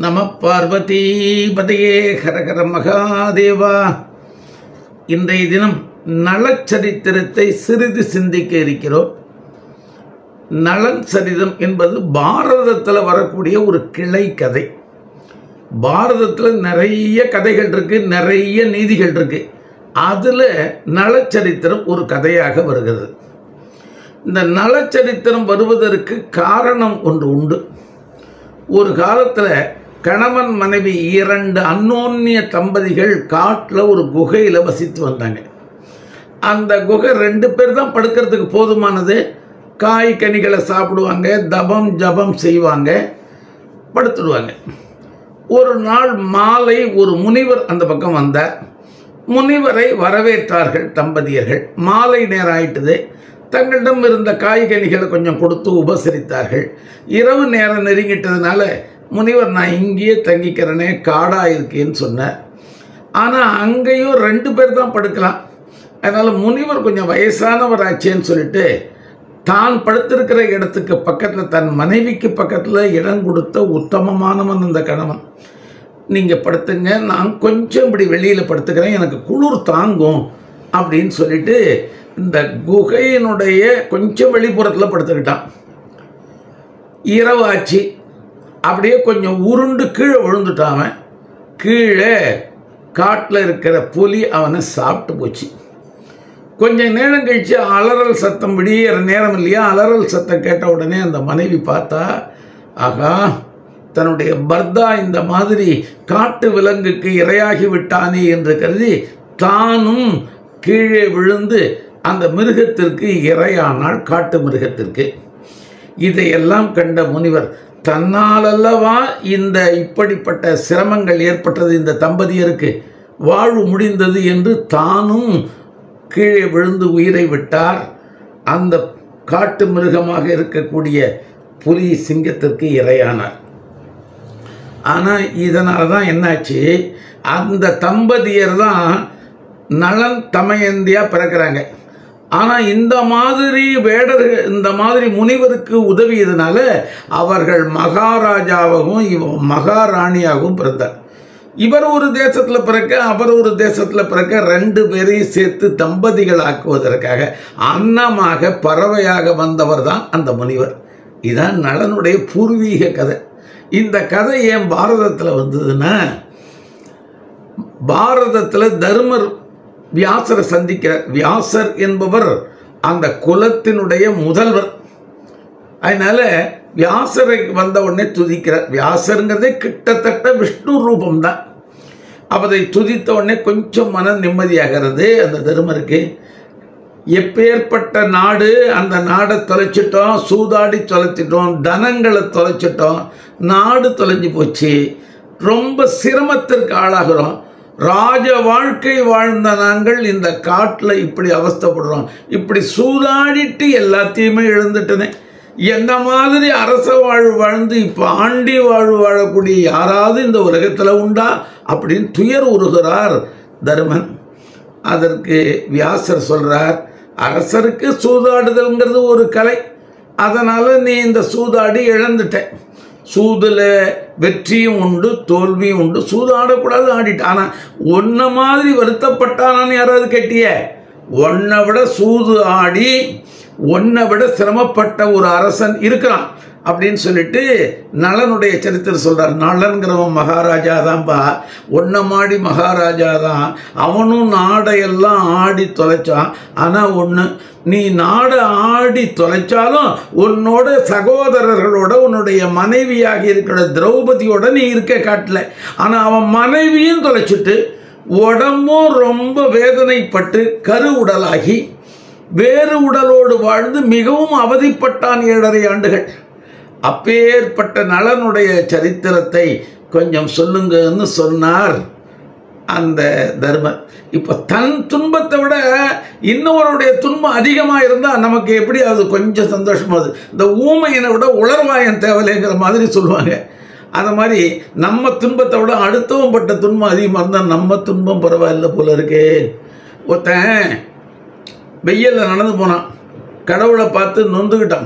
நம பார்வதி பதையே ஹரஹர மகாதேவா இன்றைய தினம் நலச்சரித்திரத்தை சிறிது சிந்திக்க இருக்கிறோம் நலன் சரிதம் என்பது பாரதத்தில் வரக்கூடிய ஒரு கிளை கதை பாரதத்தில் நிறைய கதைகள் இருக்கு நிறைய நீதிகள் இருக்கு அதில் நலச்சரித்திரம் ஒரு கதையாக வருகிறது இந்த நலச்சரித்திரம் வருவதற்கு காரணம் ஒன்று உண்டு ஒரு காலத்தில் கணவன் மனைவி இரண்டு அன்னோன்னிய தம்பதிகள் காட்டில் ஒரு குகையில் வசித்து வந்தாங்க அந்த குகை ரெண்டு பேர் தான் படுக்கிறதுக்கு போதுமானது காய் கனிகளை சாப்பிடுவாங்க தபம் ஜபம் செய்வாங்க படுத்துடுவாங்க ஒரு நாள் மாலை ஒரு முனிவர் அந்த பக்கம் வந்தார் முனிவரை வரவேற்றார்கள் தம்பதியர்கள் மாலை நேரம் ஆயிட்டுது தங்களிடம் இருந்த காய்கனிகளை கொஞ்சம் கொடுத்து உபசரித்தார்கள் இரவு நேரம் நெருங்கிட்டதுனால முனிவர் நான் இங்கேயே தங்கிக்கிறேனே காடாக இருக்கேன்னு சொன்னார் ஆனால் அங்கேயும் ரெண்டு பேர் தான் படுக்கலாம் அதனால் முனிவர் கொஞ்சம் வயசானவர் ஆச்சேன்னு சொல்லிட்டு தான் படுத்திருக்கிற இடத்துக்கு பக்கத்தில் தன் மனைவிக்கு பக்கத்தில் இடம் கொடுத்த உத்தமமானவன் அந்த கணவன் நீங்கள் படுத்துங்க நான் கொஞ்சம் இப்படி வெளியில் படுத்துக்கிறேன் எனக்கு குளிர் தாங்கும் அப்படின்னு சொல்லிட்டு இந்த குகையினுடைய கொஞ்சம் வெளிப்புறத்தில் படுத்துக்கிட்டான் இரவாச்சு அப்படியே கொஞ்சம் உருண்டு கீழே விழுந்துட்டான் அவன் கீழே காட்டில் இருக்கிற புலி அவனை சாப்பிட்டு போச்சு கொஞ்சம் நேரம் கழிச்சு அலறல் சத்தம் விடியற நேரம் இல்லையா அலறல் சத்தம் கேட்ட உடனே அந்த மனைவி பார்த்தா ஆகா தன்னுடைய பர்தா இந்த மாதிரி காட்டு விலங்குக்கு இரையாகி விட்டானே என்று கருதி தானும் கீழே விழுந்து அந்த மிருகத்திற்கு இரையானாள் காட்டு மிருகத்திற்கு இதையெல்லாம் கண்ட முனிவர் தன்னாலல்லவா இந்த இப்படிப்பட்ட சிரமங்கள் ஏற்பட்டது இந்த தம்பதியருக்கு வாழ்வு முடிந்தது என்று தானும் கீழே விழுந்து உயிரை விட்டார் அந்த காட்டு மிருகமாக இருக்கக்கூடிய புலி சிங்கத்திற்கு இரையானார் ஆனால் இதனால தான் என்னாச்சு அந்த தம்பதியர் தான் நலன் தமயந்தியாக பிறக்கிறாங்க ஆனால் இந்த மாதிரி வேடர்கள் இந்த மாதிரி முனிவருக்கு உதவியதுனால அவர்கள் மகாராஜாவாகவும் இவ மகாராணியாகவும் பிறந்தார் இவர் ஒரு தேசத்தில் பிறக்க அவர் ஒரு தேசத்தில் பிறக்க ரெண்டு பேரையும் சேர்த்து தம்பதிகள் ஆக்குவதற்காக அன்னமாக பறவையாக வந்தவர் தான் அந்த முனிவர் இதான் நலனுடைய பூர்வீக கதை இந்த கதை ஏன் பாரதத்தில் வந்ததுன்னா பாரதத்தில் தர்மர் வியாசரை சந்திக்கிறார் வியாசர் என்பவர் அந்த குலத்தினுடைய முதல்வர் அதனால வியாசரை வந்த உடனே துதிக்கிறார் வியாசருங்கிறதே கிட்டத்தட்ட விஷ்ணு ரூபம்தான் அவரை துதித்த உடனே கொஞ்சம் மன நிம்மதியாகிறது அந்த தருமருக்கு எப்பேற்பட்ட நாடு அந்த நாடை தொலைச்சிட்டோம் சூதாடி தொலைச்சிட்டோம் தனங்களை தொலைச்சிட்டோம் நாடு தொலைஞ்சு போச்சு ரொம்ப சிரமத்திற்கு ஆளாகிறோம் ராஜ வாழ்க்கை வாழ்ந்த நாங்கள் இந்த காட்டில் இப்படி அவஸ்தப்படுறோம் இப்படி சூதாடிட்டு எல்லாத்தையுமே இழந்துட்டனே என்ன மாதிரி அரச வாழ்வு வாழ்ந்து இப்போ ஆண்டி வாழ்வு வாழக்கூடிய யாராவது இந்த உலகத்தில் உண்டா அப்படின்னு துயர் உருகிறார் தருமன் அதற்கு வியாசர் சொல்கிறார் அரசருக்கு சூதாடுதல்ங்கிறது ஒரு கலை அதனால் நீ இந்த சூதாடி இழந்துட்ட சூதில் வெற்றியும் உண்டு தோல்வியும் உண்டு சூதாடக்கூடாது ஆடிட்டு ஆனால் ஒன்றை மாதிரி வருத்தப்பட்டானான்னு யாராவது கேட்டிய ஒன்றை விட சூது ஆடி ஒன்றை விட சிரமப்பட்ட ஒரு அரசன் இருக்கிறான் அப்படின்னு சொல்லிட்டு நலனுடைய சரித்திரம் சொல்கிறார் நலன்கிறவன் மகாராஜா தான்ப்பா ஒன்றை மாடி மகாராஜா தான் அவனும் நாடையெல்லாம் ஆடி தொலைச்சான் ஆனால் ஒன்று நீ நாடை ஆடி தொலைச்சாலும் உன்னோட சகோதரர்களோட உன்னுடைய மனைவியாக இருக்கிற திரௌபதியோட நீ இருக்க காட்டல ஆனால் அவன் மனைவியும் தொலைச்சிட்டு உடம்பும் ரொம்ப வேதனைப்பட்டு கரு உடலாகி வேறு உடலோடு வாழ்ந்து மிகவும் அவதிப்பட்டான் ஏழரை ஆண்டுகள் அப்பேற்பட்ட நலனுடைய சரித்திரத்தை கொஞ்சம் சொல்லுங்கன்னு சொன்னார் அந்த தர்மர் இப்போ தன் துன்பத்தை விட இன்னொருடைய துன்பம் அதிகமாக இருந்தால் நமக்கு எப்படி அது கொஞ்சம் சந்தோஷமாகுது இந்த ஊமையனை விட உளர்வாயன் தேவலைங்கிற மாதிரி சொல்லுவாங்க அந்த மாதிரி நம்ம துன்பத்தை விட அடுத்தவன் பட்ட துன்பம் அதிகமாக இருந்தால் நம்ம துன்பம் பரவாயில்ல போல இருக்கே ஒருத்தன் வெயிலில் நடந்து போனான் கடவுளை பார்த்து நொந்துக்கிட்டான்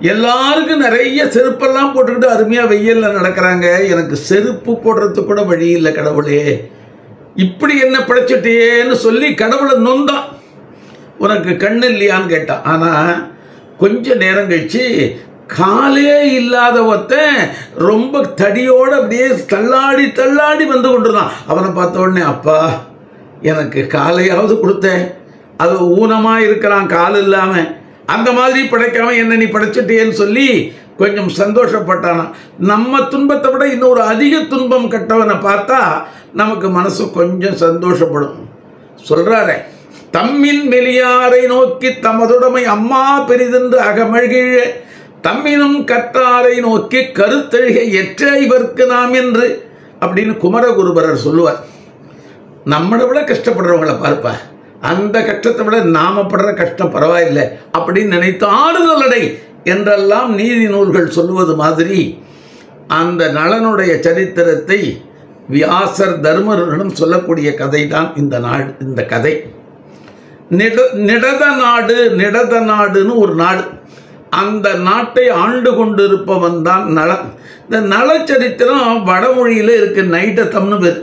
எல்லாருக்கும் நிறைய செருப்பெல்லாம் போட்டுக்கிட்டு அருமையாக வெயிலில் நடக்கிறாங்க எனக்கு செருப்பு போடுறதுக்கு கூட வழி இல்லை கடவுளே இப்படி என்ன படைச்சிட்டியேன்னு சொல்லி கடவுளை நொந்தான் உனக்கு கண்ணு இல்லையான்னு கேட்டான் ஆனால் கொஞ்ச நேரம் கழிச்சு காலே இல்லாத ஒருத்தன் ரொம்ப தடியோட அப்படியே தள்ளாடி தள்ளாடி வந்து கொண்டிருந்தான் அவனை பார்த்த உடனே அப்பா எனக்கு காலையாவது கொடுத்தேன் அது ஊனமாக இருக்கிறான் கால் இல்லாமல் அந்த மாதிரி படைக்காம என்ன நீ படைச்சிட்டியேன்னு சொல்லி கொஞ்சம் சந்தோஷப்பட்டானா நம்ம துன்பத்தை விட இன்னொரு அதிக துன்பம் கட்டவனை பார்த்தா நமக்கு மனசு கொஞ்சம் சந்தோஷப்படும் சொல்றாரே தம்மின் மெலியாரை நோக்கி தமதுடைமை அம்மா பெரிதென்று அகமழ்கிழ தம்மினும் கற்றாரை நோக்கி கருத்தழுக எற்ற இவர்க்கு நாம் என்று அப்படின்னு குமரகுருபரர் சொல்லுவார் நம்மளை விட கஷ்டப்படுறவங்கள பார்ப்பா அந்த கஷ்டத்தை விட நாம படுற கஷ்டம் பரவாயில்லை அப்படின்னு நினைத்து ஆறுதல் அடை என்றெல்லாம் நீதி நூல்கள் சொல்லுவது மாதிரி அந்த நலனுடைய சரித்திரத்தை வியாசர் தர்மரிடம் சொல்லக்கூடிய கதை தான் இந்த நாடு இந்த கதை நிட நிடத நாடு நிடத நாடுன்னு ஒரு நாடு அந்த நாட்டை ஆண்டு கொண்டிருப்பவன் தான் நலன் இந்த நலச்சரித்திரம் வடமொழியில் இருக்கு நைட்டத்தம்னு பேர்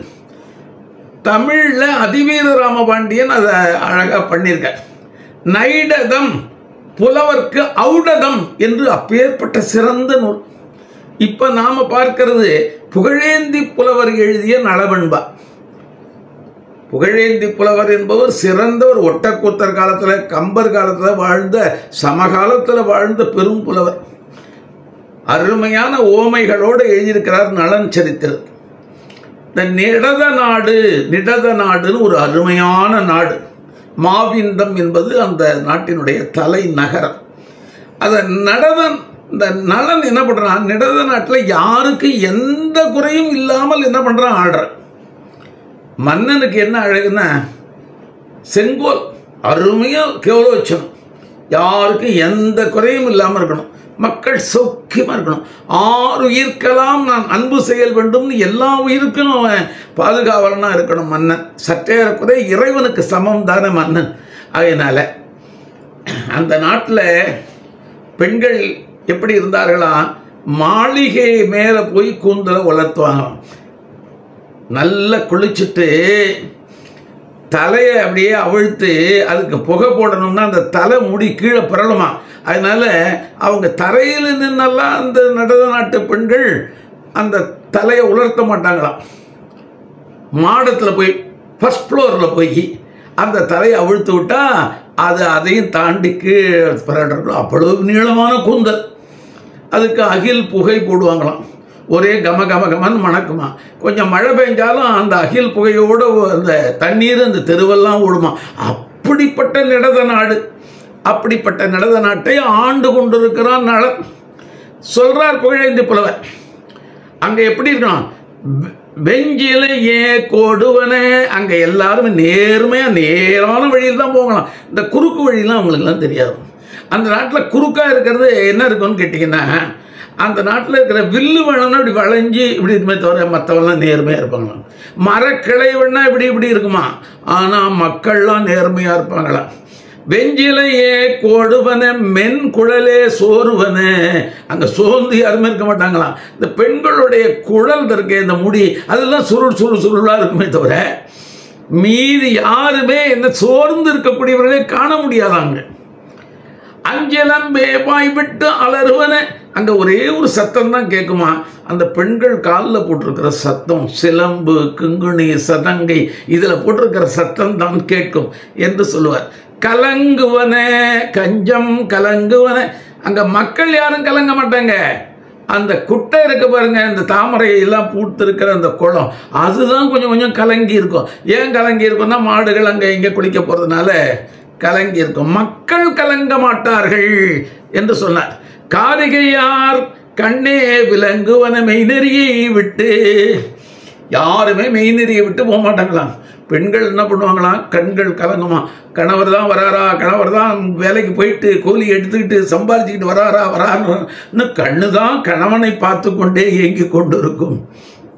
தமிழில் அதிவீர ராமபாண்டியன் அதை அழகாக பண்ணியிருக்க நைடதம் புலவர்க்கு ஔடதம் என்று அப்பேற்பட்ட சிறந்த நூல் இப்போ நாம் பார்க்கிறது புகழேந்தி புலவர் எழுதிய நலவெண்பா புகழேந்தி புலவர் என்பவர் சிறந்த ஒரு ஒட்டக்கூத்தர் காலத்தில் கம்பர் காலத்தில் வாழ்ந்த சமகாலத்தில் வாழ்ந்த பெரும் புலவர் அருமையான ஓமைகளோடு எழுதியிருக்கிறார் நலன் சரித்திரம் இந்த நிடத நாடு நிடத நாடுன்னு ஒரு அருமையான நாடு மாவிந்தம் என்பது அந்த நாட்டினுடைய தலைநகரம் அதை நடதன் இந்த நலன் என்ன பண்ணுறான் நிடத நாட்டில் யாருக்கு எந்த குறையும் இல்லாமல் என்ன பண்ணுறான் ஆடுறான் மன்னனுக்கு என்ன அழகுன்னா செங்கோல் அருமையாக கேவலோச்சனம் யாருக்கும் எந்த குறையும் இல்லாமல் இருக்கணும் மக்கள் சௌக்கியமாக இருக்கணும் ஆறு உயிர்க்கெல்லாம் நான் அன்பு செயல் வேண்டும்னு எல்லா உயிருக்கும் அவன் பாதுகாவலனாக இருக்கணும் மன்னன் சற்றேறக்குறை இறைவனுக்கு சமம் தானே மன்னன் அதனால் அந்த நாட்டில் பெண்கள் எப்படி இருந்தார்களாம் மாளிகை மேலே போய் கூந்தலை வளர்த்துவாங்களாம் நல்லா குளிச்சுட்டு தலையை அப்படியே அவிழ்த்து அதுக்கு புகை போடணும்னா அந்த தலை முடி கீழே புரளுமா அதனால அவங்க தரையில் நின்னெல்லாம் அந்த நடன நாட்டு பெண்கள் அந்த தலையை உலர்த்த மாட்டாங்களாம் மாடத்தில் போய் ஃபஸ்ட் ஃப்ளோரில் போய் அந்த தலையை அவிழ்த்து விட்டா அது அதையும் தாண்டி கீழே புரண்டணும் அவ்வளவு நீளமான கூந்தல் அதுக்கு அகில் புகை போடுவாங்களாம் ஒரே கம கம கமன்னு மணக்குமா கொஞ்சம் மழை பெஞ்சாலும் அந்த அகில் புகையோடு அந்த தண்ணீர் அந்த தெருவெல்லாம் ஓடுமா அப்படிப்பட்ட நிடத நாடு அப்படிப்பட்ட நிடத நாட்டை ஆண்டு கொண்டிருக்கிறான் நலன் சொல்றார் புகழேந்தி புலவர் அங்கே எப்படி இருக்கணும் வெ- வெஞ்சில ஏ கொடுவனே அங்கே எல்லாருமே நேர்மையாக நேரான வழியில் தான் போகலாம் இந்த குறுக்கு வழியெல்லாம் அவங்களுக்குலாம் தெரியாது அந்த நாட்டில் குறுக்காக இருக்கிறது என்ன இருக்குன்னு கேட்டிங்கன்னா அந்த நாட்டில் இருக்கிற வில்லு வேணும்னா இப்படி வளைஞ்சு இப்படி இருக்குமே தவிர மற்றவெல்லாம் நேர்மையாக இருப்பாங்க மரக்கிளை வேணா இப்படி இப்படி இருக்குமா ஆனால் மக்கள்லாம் நேர்மையாக இருப்பாங்களாம் வெஞ்சிலையே கொடுவன மென் குழலே சோறுவன அங்கே சோர்ந்து யாருமே இருக்க மாட்டாங்களாம் இந்த பெண்களுடைய குழல் இருக்க இந்த முடி அதெல்லாம் சுருள் சுருள் சுருளாக இருக்குமே தவிர மீதி யாருமே என்ன சோர்ந்து இருக்கக்கூடியவர்களே காண முடியாதாங்க அஞ்சலம் பேபாய் விட்டு அலறுவன அங்கே ஒரே ஒரு சத்தம் தான் கேட்குமா அந்த பெண்கள் காலில் போட்டிருக்கிற சத்தம் சிலம்பு கிங்குணி சதங்கை இதில் போட்டிருக்கிற சத்தம் தான் கேட்கும் என்று சொல்லுவார் கலங்குவன கஞ்சம் கலங்குவன அங்கே மக்கள் யாரும் கலங்க மாட்டாங்க அந்த குட்டை இருக்கு பாருங்க இந்த தாமரை எல்லாம் பூத்து இருக்கிற அந்த குளம் அதுதான் கொஞ்சம் கொஞ்சம் கலங்கி இருக்கும் ஏன் கலங்கி இருக்கும்னா மாடுகள் அங்கே இங்கே குளிக்க போகிறதுனால கலங்கி இருக்கும் மக்கள் கலங்க மாட்டார்கள் என்று சொன்னார் காரிகையார் கண்ணே விலங்குவன மெய்நெறியை விட்டு யாருமே மெய்நெறியை விட்டு போக மாட்டாங்களாம் பெண்கள் என்ன பண்ணுவாங்களாம் கண்கள் கலங்குமா கணவர் தான் வராரா கணவர் தான் வேலைக்கு போயிட்டு கூலி எடுத்துக்கிட்டு சம்பாதிச்சுக்கிட்டு வராரா வரான்னு கண்ணு தான் கணவனை பார்த்து கொண்டே இயங்கி கொண்டு இருக்கும்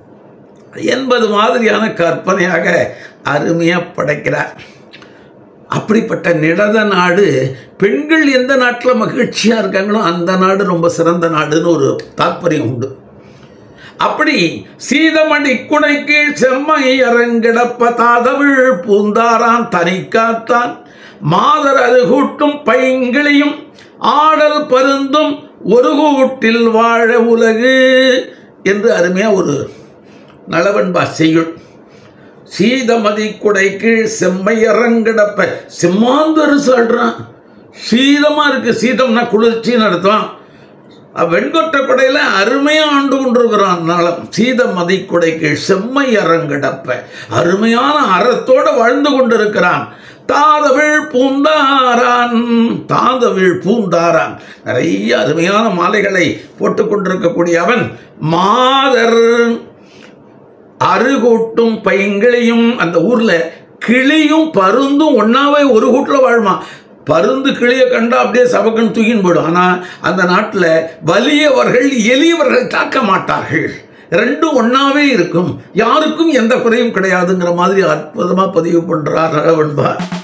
என்பது மாதிரியான கற்பனையாக அருமையாக படைக்கிறார் அப்படிப்பட்ட நிடத நாடு பெண்கள் எந்த நாட்டில் மகிழ்ச்சியாக இருக்காங்களோ அந்த நாடு ரொம்ப சிறந்த நாடுன்னு ஒரு தாற்பயம் உண்டு அப்படி சீதமணி குடைக்கு செம்மை அரங்கிடப்ப தாதவிழ் பூந்தாரான் தனிக்காத்தான் மாதர் அது கூட்டும் பைங்கிளியும் ஆடல் பருந்தும் ஒரு கூட்டில் வாழ உலகு என்று அருமையாக ஒரு நலவன்பா செய்யுள் சீதமதி குடைக்கு செம்மையரங்கிடப்ப செம்மாந்தரு சொல்றான் சீதமா இருக்கு சீதம்னா குளிர்ச்சின்னு அர்த்தம் வெண்கொற்ற குடையில அருமையா ஆண்டு கொண்டிருக்கிறான் நலம் சீத மதிக்குடைக்கு செம்மை அரங்கிடப்ப அருமையான அறத்தோட வாழ்ந்து கொண்டிருக்கிறான் தாதவிழ் பூந்தாரான் தாதவிழ் பூந்தாரான் நிறைய அருமையான மாலைகளை போட்டுக் கொண்டிருக்கக்கூடிய அவன் மாதர் அருகூட்டும் பைங்கிளையும் அந்த ஊர்ல கிளியும் பருந்தும் ஒன்னாவே ஒரு கூட்டுல வாழ்மா பருந்து கிளியை கண்டா அப்படியே சபக்குன்னு தூக்கின்னு போயிடும் ஆனா அந்த நாட்டில் வலியவர்கள் எளியவர்களை தாக்க மாட்டார்கள் ரெண்டும் ஒன்னாவே இருக்கும் யாருக்கும் எந்த குறையும் கிடையாதுங்கிற மாதிரி அற்புதமா பதிவு பண்றார் நலவன்பா